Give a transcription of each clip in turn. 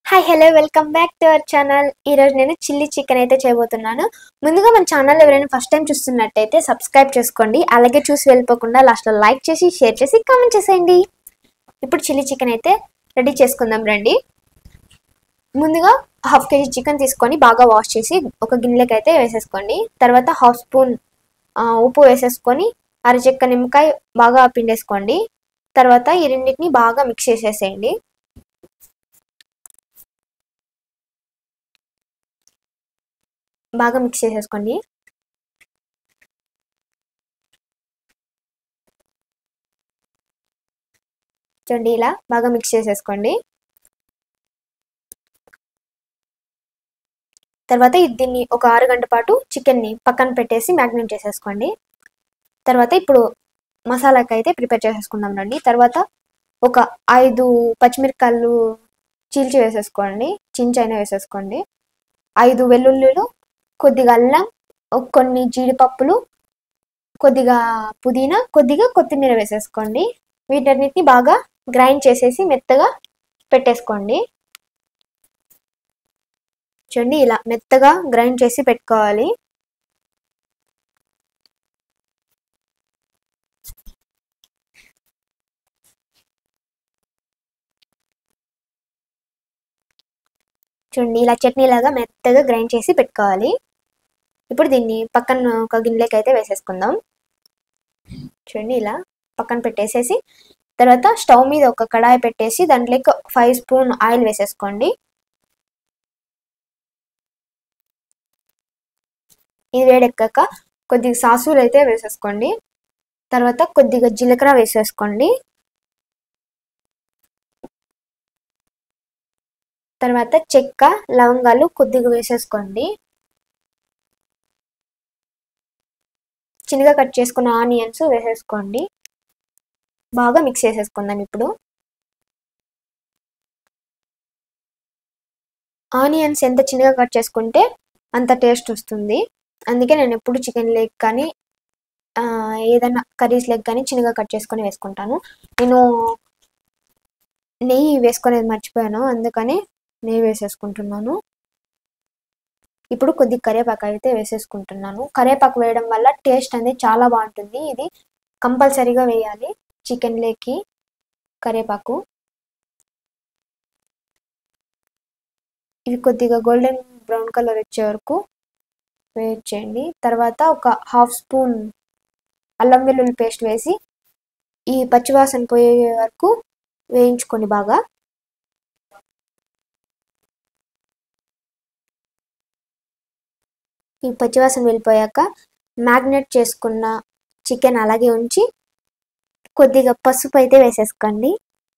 hi hello welcome back to our channel ఈరోజు నేను chilli chicken అయితే చేయబోతున్నాను ముందుగా మన ఛానల్ ఎవరైనా ఫస్ట్ టైం చూస్తున్నట్టయితే సబ్స్క్రైబ్ చేసుకోండి అలాగే చూసి వెళ్ళిపోకుండా లాస్ట్లో లైక్ చేసి షేర్ చేసి కామెంట్ చేసేయండి ఇప్పుడు చిల్లీ చికెన్ అయితే రెడీ చేసుకుందాం రండి ముందుగా హాఫ్ కేజీ చికెన్ తీసుకొని బాగా వాష్ చేసి ఒక గిన్నెలోకి అయితే వేసేసుకోండి తర్వాత హాఫ్ స్పూన్ ఆ, ఉప్పు వేసేసుకొని అరచెక్క నిమ్మకాయ బాగా పిండేసుకోండి తర్వాత ఈ రెండింటిని బాగా మిక్స్ చేసేసేయండి బాగా మిక్స్ చేసేసుకోండి చూడండి ఇలా బాగా మిక్స్ చేసేసుకోండి తర్వాత ఇది దీన్ని ఒక ఆరు గంట పాటు చికెన్ని పక్కన పెట్టేసి మ్యాగ్నేట్ చేసేసుకోండి తర్వాత ఇప్పుడు మసాలాకి అయితే ప్రిపేర్ చేసేసుకుందాం రండి తర్వాత ఒక ఐదు పచ్చిమిరపకాయలు చీల్చి వేసేసుకోండి చించైనా వేసేసుకోండి ఐదు వెల్లుల్లిలు కొద్దిగా అల్లం ఒక కొన్ని జీడిపప్పులు కొద్దిగా పుదీనా కొద్దిగా కొత్తిమీర వేసేసుకోండి వీటన్నిటిని బాగా గ్రైండ్ చేసేసి మెత్తగా పెట్టేసుకోండి చూడండి ఇలా మెత్తగా గ్రైండ్ చేసి పెట్టుకోవాలి చూడండి ఇలా చట్నీ లాగా మెత్తగా గ్రైండ్ చేసి పెట్టుకోవాలి ఇప్పుడు దీన్ని పక్కన ఒక గిన్నెలోకి అయితే వేసేసుకుందాం చూడండి ఇలా పక్కన పెట్టేసేసి తర్వాత స్టవ్ మీద ఒక కడాయి పెట్టేసి దాంట్లోకి ఫైవ్ స్పూన్ ఆయిల్ వేసేసుకోండి ఇది వేడెక్కాక కొద్దిగా సాసులు అయితే వేసేసుకోండి తర్వాత కొద్దిగా జీలకర్ర వేసేసుకోండి తర్వాత చెక్క లవంగాలు కొద్దిగా వేసేసుకోండి చిన్నగా కట్ చేసుకున్న ఆనియన్స్ వేసేసుకోండి బాగా మిక్స్ చేసేసుకుందాం ఇప్పుడు ఆనియన్స్ ఎంత చిన్నగా కట్ చేసుకుంటే అంత టేస్ట్ వస్తుంది అందుకే నేను ఎప్పుడు చికెన్ లెగ్ కానీ ఏదైనా కర్రీస్ లెగ్ కానీ చిన్నగా కట్ చేసుకొని వేసుకుంటాను నేను నెయ్యి వేసుకునేది మర్చిపోయాను అందుకని నెయ్యి వేసేసుకుంటున్నాను ఇప్పుడు కొద్ది కరివేపాకు అయితే వేసేసుకుంటున్నాను కరివేపాకు వేయడం వల్ల టేస్ట్ అనేది చాలా బాగుంటుంది ఇది కంపల్సరీగా వేయాలి చికెన్ లేకి కరివేపాకు ఇవి కొద్దిగా గోల్డెన్ బ్రౌన్ కలర్ వచ్చే వరకు వెయిట్ చేయండి తర్వాత ఒక హాఫ్ స్పూన్ అల్లం వెల్లుల్లి పేస్ట్ వేసి ఈ పచ్చివాసన పోయే వరకు వేయించుకొని బాగా ఈ పచ్చివాసన వెళ్ళిపోయాక మ్యాగ్నెట్ చేసుకున్న చికెన్ అలాగే ఉంచి కొద్దిగా పసుపు అయితే వేసేసుకోండి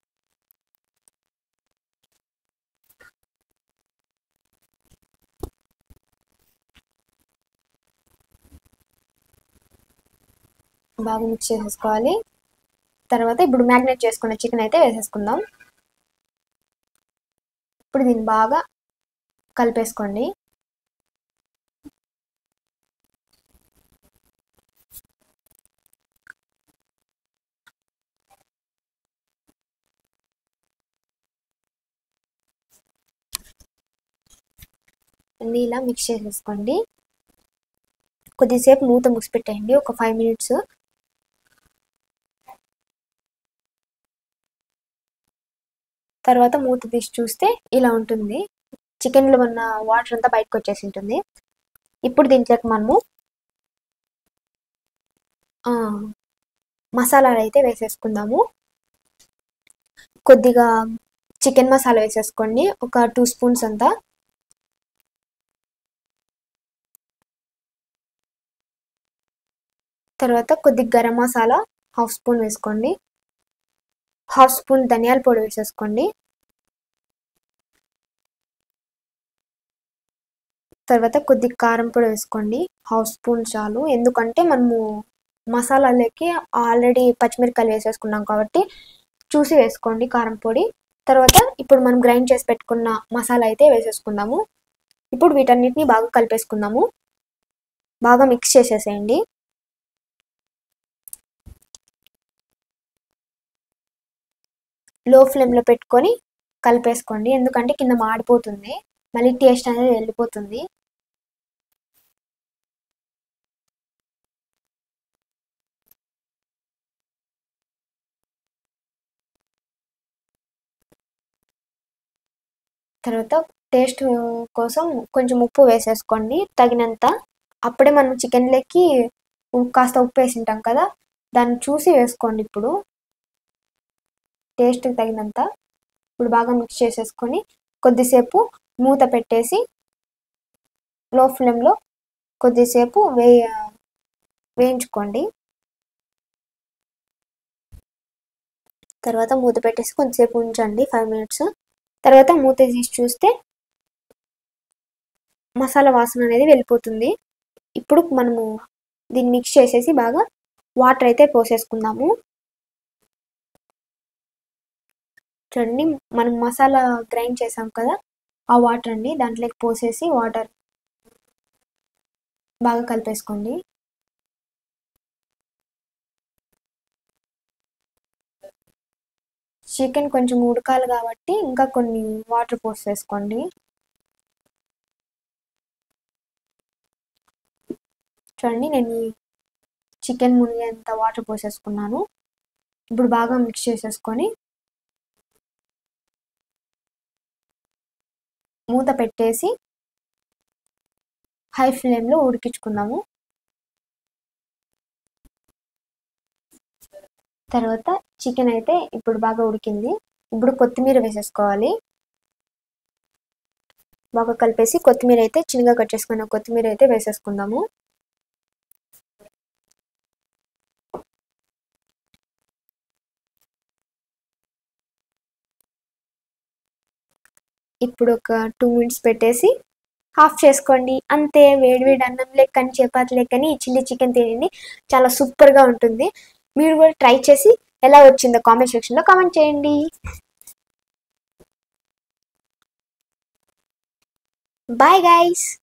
బాగా మిక్స్ చేసేసుకోవాలి తర్వాత ఇప్పుడు మ్యాగ్నేట్ చేసుకున్న చికెన్ అయితే వేసేసుకుందాం ఇప్పుడు దీన్ని బాగా కలిపేసుకోండి అన్నీ ఇలా మిక్స్ చేసేసుకోండి కొద్దిసేపు మూత మూసిపెట్టేయండి ఒక ఫైవ్ మినిట్స్ తర్వాత మూత తీసి చూస్తే ఇలా ఉంటుంది చికెన్లో ఉన్న వాటర్ అంతా బయటకు వచ్చేసి ఉంటుంది ఇప్పుడు దీంట్లోకి మనము మసాలాలు అయితే వేసేసుకుందాము కొద్దిగా చికెన్ మసాలా వేసేసుకోండి ఒక టూ స్పూన్స్ అంతా తర్వాత కొద్దిగా గరం మసాలా హాఫ్ స్పూన్ వేసుకోండి హాఫ్ స్పూన్ ధనియాల పొడి వేసేసుకోండి తర్వాత కొద్దిగా కారం పొడి వేసుకోండి హాఫ్ స్పూన్ చాలు ఎందుకంటే మనము మసాలాలకి ఆల్రెడీ పచ్చిమిరపకాయలు వేసేసుకున్నాం కాబట్టి చూసి వేసుకోండి కారం పొడి తర్వాత ఇప్పుడు మనం గ్రైండ్ చేసి పెట్టుకున్న మసాలా అయితే వేసేసుకుందాము ఇప్పుడు వీటన్నిటిని బాగా కలిపేసుకుందాము బాగా మిక్స్ చేసేసేయండి లో ఫ్లేమ్లో పెట్టుకొని కలిపేసుకోండి ఎందుకంటే కింద మాడిపోతుంది మళ్ళీ టేస్ట్ అనేది వెళ్ళిపోతుంది తర్వాత టేస్ట్ కోసం కొంచెం ఉప్పు వేసేసుకోండి తగినంత అప్పుడే మనం చికెన్లోకి కాస్త ఉప్పు వేసి ఉంటాం కదా దాన్ని చూసి వేసుకోండి ఇప్పుడు టేస్ట్కి తగినంత ఇప్పుడు బాగా మిక్స్ చేసేసుకొని కొద్దిసేపు మూత పెట్టేసి లో ఫ్లేమ్లో కొద్దిసేపు వేయ వేయించుకోండి తర్వాత మూత పెట్టేసి కొద్దిసేపు ఉంచండి ఫైవ్ మినిట్స్ తర్వాత మూత తీసి చూస్తే మసాలా వాసన అనేది వెళ్ళిపోతుంది ఇప్పుడు మనము దీన్ని మిక్స్ చేసేసి బాగా వాటర్ అయితే పోసేసుకుందాము చూడండి మనం మసాలా గ్రైండ్ చేసాం కదా ఆ వాటర్ అండి దాంట్లోకి పోసేసి వాటర్ బాగా కలిపేసుకోండి చికెన్ కొంచెం ఉడకాలి కాబట్టి ఇంకా కొన్ని వాటర్ పోసేసుకోండి చూడండి నేను చికెన్ మునిగేంత వాటర్ పోసేసుకున్నాను ఇప్పుడు బాగా మిక్స్ చేసేసుకొని మూత పెట్టేసి హై ఫ్లేమ్లో ఉడికించుకుందాము తర్వాత చికెన్ అయితే ఇప్పుడు బాగా ఉడికింది ఇప్పుడు కొత్తిమీర వేసేసుకోవాలి బాగా కలిపేసి కొత్తిమీర అయితే చిన్నగా కట్ చేసుకున్న కొత్తిమీర అయితే వేసేసుకుందాము ఇప్పుడు ఒక టూ మినిట్స్ పెట్టేసి ఆఫ్ చేసుకోండి అంతే వేడివేడి అన్నం లెక్కని చపాతి లెక్కని చిల్లీ చికెన్ తినండి చాలా సూపర్గా ఉంటుంది మీరు కూడా ట్రై చేసి ఎలా వచ్చిందో కామెంట్ సెక్షన్లో కామెంట్ చేయండి బాయ్ గైస్